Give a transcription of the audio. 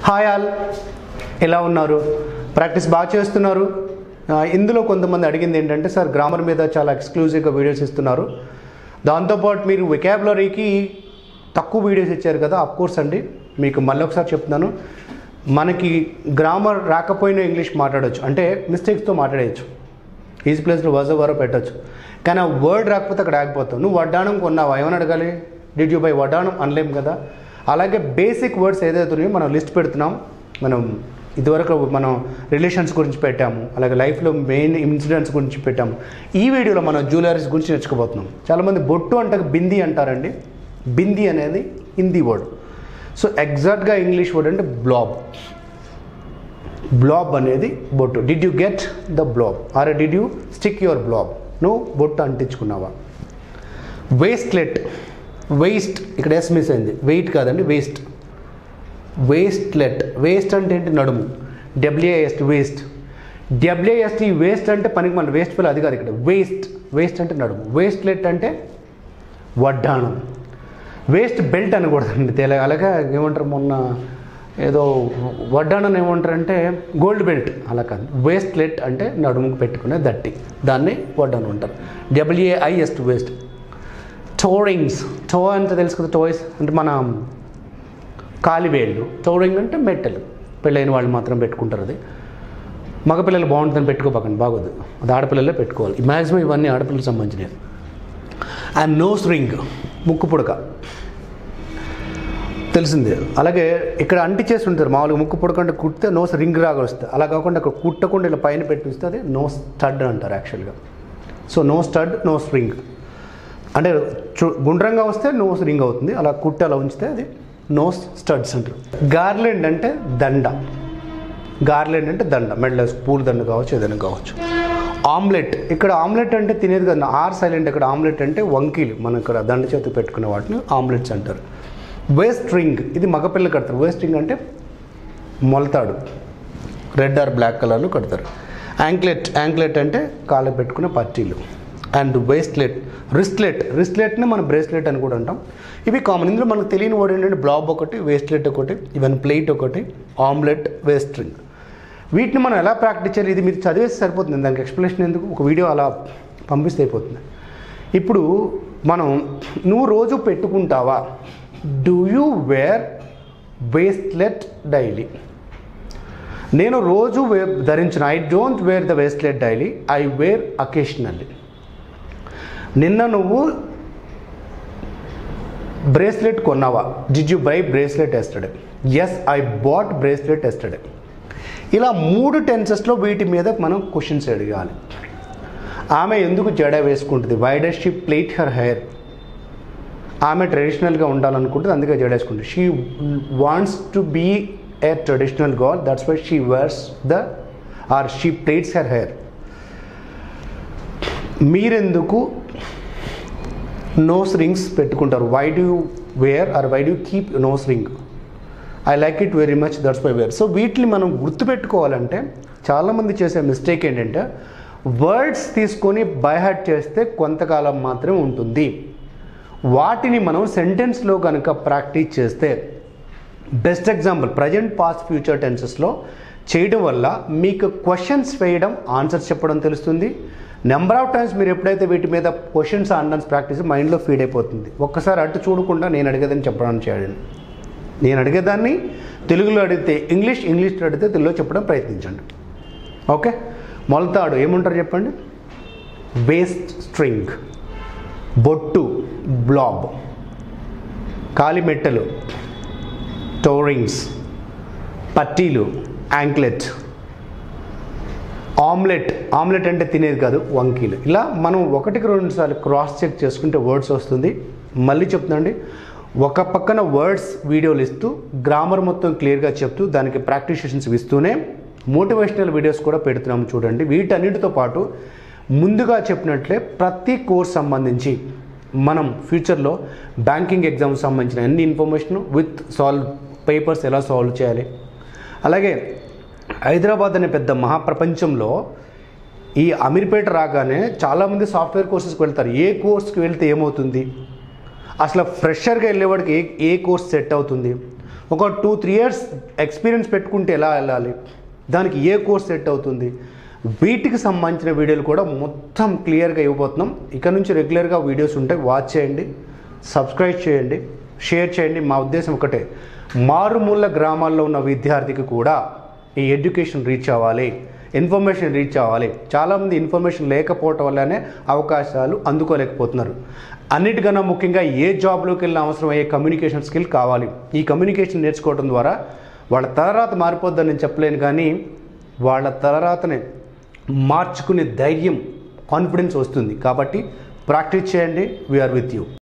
hi all ఎలా ఉన్నారు practice బాగా చేస్తున్నారు ఆ, ఇందులో కొంతమంది అడిగింది ఏంటంటే సార్ గ్రామర్ మీద చాలా ఎక్స్క్లూజివ్గా వీడియోస్ ఇస్తున్నారు దాంతోపాటు మీరు వెకాబులరీకి తక్కువ వీడియోస్ ఇచ్చారు కదా అఫ్ కోర్స్ అండి మీకు మళ్ళీ ఒకసారి చెప్తున్నాను మనకి గ్రామర్ రాకపోయినా ఇంగ్లీష్ మాట్లాడొచ్చు అంటే మిస్టేక్స్తో మాట్లాడేయచ్చు ఈజీ ప్లేస్లో వజ వరో పెట్టచ్చు కానీ ఆ వర్డ్ రాకపోతే అక్కడ ఆగిపోతావు నువ్వు వడ్డాణం కొన్నావా ఏమని అడగాలి డిడ్ యూ బై వడ్డాణం అనలేం కదా అలాగే బేసిక్ వర్డ్స్ ఏదైతే ఉన్నాయో మనం లిస్ట్ పెడుతున్నాం మనం ఇదివరకు మనం రిలేషన్స్ గురించి పెట్టాము అలాగే లైఫ్లో మెయిన్ ఇన్సిడెంట్స్ గురించి పెట్టాము ఈ వీడియోలో మనం జ్యువెలరీస్ గురించి నేర్చుకోబోతున్నాం చాలామంది బొట్టు అంటే బింది అంటారండి బింది అనేది హిందీ వర్డ్ సో ఎగ్జాక్ట్గా ఇంగ్లీష్ వర్డ్ అంటే బ్లాబ్ బ్లాబ్ అనేది బొట్టు did you get the blob or did you stick your blob నువ్వు బొట్టు అంటించుకున్నావా వేస్ట్లెట్ వేస్ట్ ఇక్కడ ఎస్ మిస్ అయింది వెయిట్ కాదండి వేస్ట్ వేస్ట్లెట్ వేస్ట్ అంటే ఏంటి నడుము డబ్ల్యూఏఎస్ట్ వేస్ట్ డబ్ల్యూఎస్టీ వేస్ట్ అంటే పనికి మన వేస్ట్ పిల్ల అది కాదు ఇక్కడ వేస్ట్ వేస్ట్ అంటే నడుము వేస్ట్లెట్ అంటే వడ్డాణం వేస్ట్ బెల్ట్ అనకూడదండి తెల అలాగే ఏమంటారు మొన్న ఏదో వడ్డాణం ఏమంటారంటే గోల్డ్ బెల్ట్ అలా కాదు వేస్ట్లెట్ అంటే నడుముకు పెట్టుకునే దట్టి దాన్ని వడ్డాణం అంటారు డబ్ల్యూఏఐఎస్ట్ వేస్ట్ టోరింగ్స్ టో అంటే తెలుసు కదా టోయ్స్ అంటే మన కాలివేళ్ళు టోరింగ్ అంటే మెట్టలు పెళ్ళైన వాళ్ళు మాత్రం పెట్టుకుంటారు అది మగపిల్లలు బాగుంటుందని పెట్టుకోబాకండి బాగోదు అది ఆడపిల్లలే పెట్టుకోవాలి మ్యాక్సిమం ఇవన్నీ ఆడపిల్లలకు సంబంధించినవి అండ్ నోస్ రింగ్ ముక్కు పుడక తెలిసిందే అలాగే ఇక్కడ అంటి చేసి ఉంటారు మామూలుగా ముక్కు పుడక అంటే కుట్టితే నోస్ రింగ్ రాగా వస్తుంది అలా కాకుండా అక్కడ కుట్టకుండా ఇలా పైన పెట్టిస్తే అది నోస్ స్టడ్ అంటారు యాక్చువల్గా so no stud nose ring అంటే చు- గుండ్రంగా వస్తే నోస్ రింగ్ అవుతుంది అలా కుట్టి అలా ఉంచితే అది నోస్ స్టడ్స్ అంటారు గార్లెండ్ అంటే దండ గార్లెండ్ అంటే దండ మెడలో పూల దండ కావచ్చు ఏదైనా కావచ్చు ఆమ్లెట్ ఇక్కడ ఆమ్లెట్ అంటే తినేది కదా ఆర్ సైలెంట్ ఇక్కడ ఆమ్లెట్ అంటే వంకీలు మనం ఇక్కడ దండ చేతి పెట్టుకునే వాటిని ఆమ్లెట్స్ అంటారు వేస్ట్ రింగ్ ఇది మగపిల్ల కడతారు వేస్ట్ రింగ్ అంటే మొలతాడు రెడ్ ఆర్ బ్లాక్ కలర్లో కడతారు యాంక్లెట్ యాంక్లెట్ అంటే కాళ్ళ పెట్టుకునే పట్టీలు అండ్ వేస్ట్లెట్ రిస్ట్లెట్ రిస్ట్లెట్ని మనం బ్రేస్లెట్ అని కూడా అంటాం ఇవి కామన్ ఇందులో మనకు తెలియని వర్డ్ ఏంటంటే బ్లాబ్ ఒకటి వేస్ట్లెట్ ఒకటి ఈవెన్ ప్లేట్ ఒకటి ఆమ్లెట్ వేస్ట్ రింగ్ వీటిని మనం ఎలా ప్రాక్టీస్ చేయాలి ఇది మీరు చదివేసి సరిపోతుంది దానికి ఎక్స్ప్లెనేషన్ ఎందుకు ఒక వీడియో అలా పంపిస్తే అయిపోతుంది ఇప్పుడు మనం నువ్వు రోజు పెట్టుకుంటావా do you wear waistlet daily నేను రోజు వే ధరించిన I don't wear the waistlet daily I wear occasionally నిన్న నువ్వు బ్రేస్లెట్ కొన్నావా did you buy bracelet yesterday yes I bought bracelet yesterday ఇలా మూడు టెన్సెస్లో వీటి మీద మనం క్వశ్చన్స్ అడగాలి ఆమె ఎందుకు జడ వేసుకుంటుంది why does she plait her hair ఆమె ట్రెడిషనల్గా ఉండాలనుకుంటుంది అందుకే జడ వేసుకుంటుంది she wants to be a traditional girl that's why she wears the or she plaits her hair మీరెందుకు నోస్ రింగ్స్ పెట్టుకుంటారు why do wear or why do keep nose ring I like it very much that's why wear so వీటిని మనం గుర్తుపెట్టుకోవాలంటే చాలామంది చేసే mistake ఏంటంటే words తీసుకొని by heart చేస్తే కొంతకాలం మాత్రమే ఉంటుంది వాటిని మనం సెంటెన్స్లో కనుక ప్రాక్టీస్ చేస్తే best example present past future టెన్సెస్లో చేయడం వల్ల మీకు క్వశ్చన్స్ వేయడం ఆన్సర్స్ చెప్పడం తెలుస్తుంది నెంబర్ ఆఫ్ టైమ్స్ మీరు ఎప్పుడైతే వీటి మీద క్వశ్చన్స్ ఆన్సర్స్ ప్రాక్టీస్ మైండ్లో ఫీడ్ అయిపోతుంది ఒక్కసారి అటు చూడకుండా నేను అడిగేదని చెప్పడానికి చేయండి నేను అడిగేదాన్ని తెలుగులో అడిగితే ఇంగ్లీష్ ఇంగ్లీష్లో అడిగితే తెలుగులో చెప్పడం ప్రయత్నించండి ఓకే మొలతాడు ఏముంటారు చెప్పండి వేస్ట్ స్ట్రింగ్ బొట్టు బ్లాబ్ కాలిమెట్టలు టోరింగ్స్ పట్టీలు యాంక్లెట్ ఆమ్లెట్ ఆమ్లెట్ అంటే తినేది కాదు వంకీలు ఇలా మనం ఒకటికి రెండు సార్లు క్రాస్ చెక్ చేసుకుంటే వర్డ్స్ వస్తుంది మళ్ళీ చెప్తుందండి ఒక పక్కన వర్డ్స్ వీడియోలు ఇస్తూ గ్రామర్ మొత్తం క్లియర్గా చెప్తూ దానికి ప్రాక్టీస్ సెషన్స్ ఇస్తూనే మోటివేషనల్ వీడియోస్ కూడా పెడుతున్నాము చూడండి వీటన్నిటితో పాటు ముందుగా చెప్పినట్లే ప్రతి కోర్స్ సంబంధించి మనం ఫ్యూచర్లో బ్యాంకింగ్ ఎగ్జామ్ సంబంధించిన అన్ని ఇన్ఫర్మేషన్ విత్ సాల్వ్ పేపర్స్ ఎలా సాల్వ్ చేయాలి అలాగే హైదరాబాద్ అనే పెద్ద మహాప్రపంచంలో ఈ అమీర్పేట రాగానే చాలామంది సాఫ్ట్వేర్ కోర్సెస్కి వెళ్తారు ఏ కోర్స్కి వెళ్తే ఏమవుతుంది అసలు ఫ్రెషర్గా వెళ్ళేవాడికి ఏ ఏ కోర్స్ సెట్ అవుతుంది ఒక టూ త్రీ ఇయర్స్ ఎక్స్పీరియన్స్ పెట్టుకుంటే ఎలా వెళ్ళాలి దానికి ఏ కోర్స్ సెట్ అవుతుంది వీటికి సంబంధించిన వీడియోలు కూడా మొత్తం క్లియర్గా ఇవ్వబోతున్నాం ఇక నుంచి రెగ్యులర్గా వీడియోస్ ఉంటాయి వాచ్ చేయండి సబ్స్క్రైబ్ చేయండి షేర్ చేయండి మా ఉద్దేశం ఒకటే మారుమూల గ్రామాల్లో ఉన్న విద్యార్థికి కూడా ఈ ఎడ్యుకేషన్ రీచ్ అవ్వాలి ఇన్ఫర్మేషన్ రీచ్ అవ్వాలి చాలామంది ఇన్ఫర్మేషన్ లేకపోవటం వల్లనే అవకాశాలు అందుకోలేకపోతున్నారు అన్నిటికన్నా ముఖ్యంగా ఏ జాబ్లోకి వెళ్ళిన అవసరం అయ్యే కమ్యూనికేషన్ స్కిల్ కావాలి ఈ కమ్యూనికేషన్ నేర్చుకోవడం ద్వారా వాళ్ళ తలరాత మారిపోద్దని నేను చెప్పలేను కానీ వాళ్ళ తలరాతని మార్చుకునే ధైర్యం కాన్ఫిడెన్స్ వస్తుంది కాబట్టి ప్రాక్టీస్ చేయండి వీఆర్ విత్ యూ